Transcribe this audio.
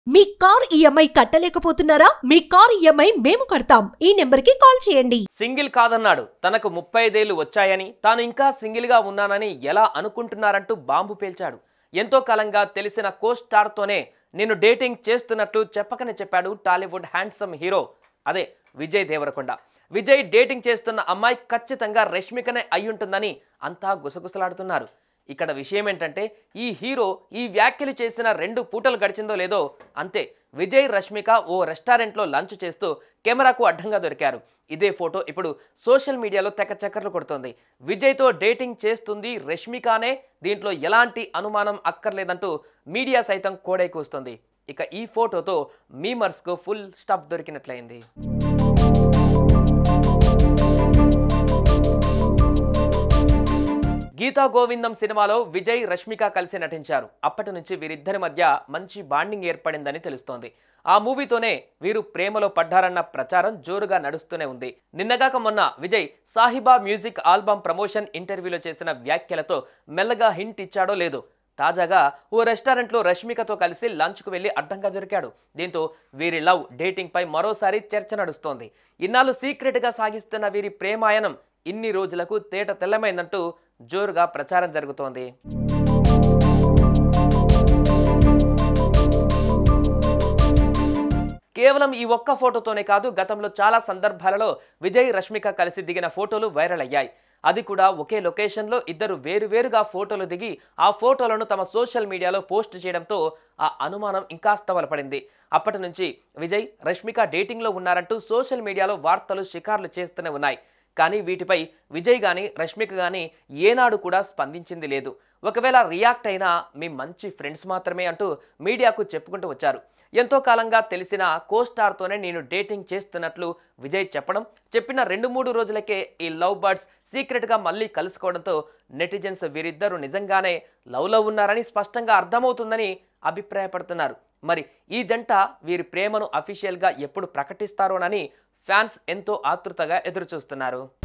మీ car EMI కట్టలేకపోతున్నారా మీ car EMI మేము కడతాం ఈ నెంబర్కి కాల్ చేయండి సింగిల్ కాదన్నాడు తనకు ముప్పై ఐదేళ్లు వచ్చాయని తాను ఇంకా సింగిల్గా ఉన్నానని ఎలా అనుకుంటున్నారంటూ బాంబు పేల్చాడు ఎంతో కాలంగా తెలిసిన కో స్టార్తోనే నేను డేటింగ్ చేస్తున్నట్లు చెప్పకనే చెప్పాడు టాలీవుడ్ హ్యాండ్సమ్ హీరో అదే విజయ్ దేవరకొండ విజయ్ డేటింగ్ చేస్తున్న అమ్మాయి ఖచ్చితంగా రష్మికనే అయ్యుంటుందని అంతా గుసగుసలాడుతున్నారు ఇక్కడ విషయం ఏంటంటే ఈ హీరో ఈ వ్యాఖ్యలు చేసిన రెండు పూటలు గడిచిందో లేదో అంతే విజయ్ రష్మిక ఓ రెస్టారెంట్లో లంచ్ చేస్తూ కెమెరాకు అడ్డంగా దొరికారు ఇదే ఫోటో ఇప్పుడు సోషల్ మీడియాలో తెక్క చక్కర్లు కొడుతోంది విజయ్తో డేటింగ్ చేస్తుంది రష్మికానే దీంట్లో ఎలాంటి అనుమానం అక్కర్లేదంటూ మీడియా సైతం కోడై కూస్తుంది ఇక ఈ ఫోటోతో మీమర్స్కు ఫుల్ స్టాప్ దొరికినట్లయింది గీతా గోవిందం సినిమాలో విజయ్ రష్మిక కలిసి నటించారు అప్పటి నుంచి వీరిద్దరి మధ్య మంచి బాండింగ్ ఏర్పడిందని తెలుస్తోంది ఆ మూవీతోనే వీరు ప్రేమలో పడ్డారన్న ప్రచారం జోరుగా నడుస్తూనే ఉంది నిన్నగాక మొన్న Vijay Sahiba music album promotion ఇంటర్వ్యూలో చేసిన వ్యాఖ్యలతో మెల్లగా హింట్ ఇచ్చాడో లేదో తాజాగా ఓ రెస్టారెంట్లో రష్మికతో కలిసి లంచ్కు వెళ్లి అడ్డంగా దొరికాడు దీంతో వీరి లవ్ డేటింగ్ పై మరోసారి చర్చ నడుస్తోంది ఇన్నాళ్ళు సీక్రెట్గా సాగిస్తున్న వీరి ప్రేమాయణం ఇన్ని రోజులకు తేట తెల్లమైందంటూ జోరుగా ప్రచారం జరుగుతోంది కేవలం ఈ ఒక్క ఫోటోతోనే కాదు గతంలో చాలా సందర్భాలలో విజయ్ రష్మిక కలిసి దిగిన ఫోటోలు వైరల్ అయ్యాయి అది కూడా ఒకే లొకేషన్లో ఇద్దరు వేరువేరుగా ఫోటోలు దిగి ఆ ఫోటోలను తమ సోషల్ మీడియాలో పోస్ట్ చేయడంతో ఆ అనుమానం ఇంకాస్త బలపడింది అప్పటి నుంచి విజయ్ రష్మిక డేటింగ్లో ఉన్నారంటూ సోషల్ మీడియాలో వార్తలు షికార్లు చేస్తూనే ఉన్నాయి కానీ వీటిపై విజయ్ గాని రష్మిక గాని ఏనాడు కూడా స్పందించింది లేదు ఒకవేళ రియాక్ట్ అయినా మీ మంచి ఫ్రెండ్స్ మాత్రమే అంటూ మీడియాకు చెప్పుకుంటూ వచ్చారు ఎంతో కాలంగా తెలిసిన కో స్టార్తోనే నేను డేటింగ్ చేస్తున్నట్లు విజయ్ చెప్పడం చెప్పిన రెండు మూడు రోజులకే ఈ లవ్ బర్డ్స్ సీక్రెట్గా మళ్ళీ కలుసుకోవడంతో నెటిజన్స్ వీరిద్దరూ నిజంగానే లవ్లో ఉన్నారని స్పష్టంగా అర్థమవుతుందని అభిప్రాయపడుతున్నారు మరి ఈ జంట వీరి ప్రేమను అఫీషియల్గా ఎప్పుడు ప్రకటిస్తారోనని ఫ్యాన్స్ ఎంతో ఆతృతగా ఎదురుచూస్తున్నారు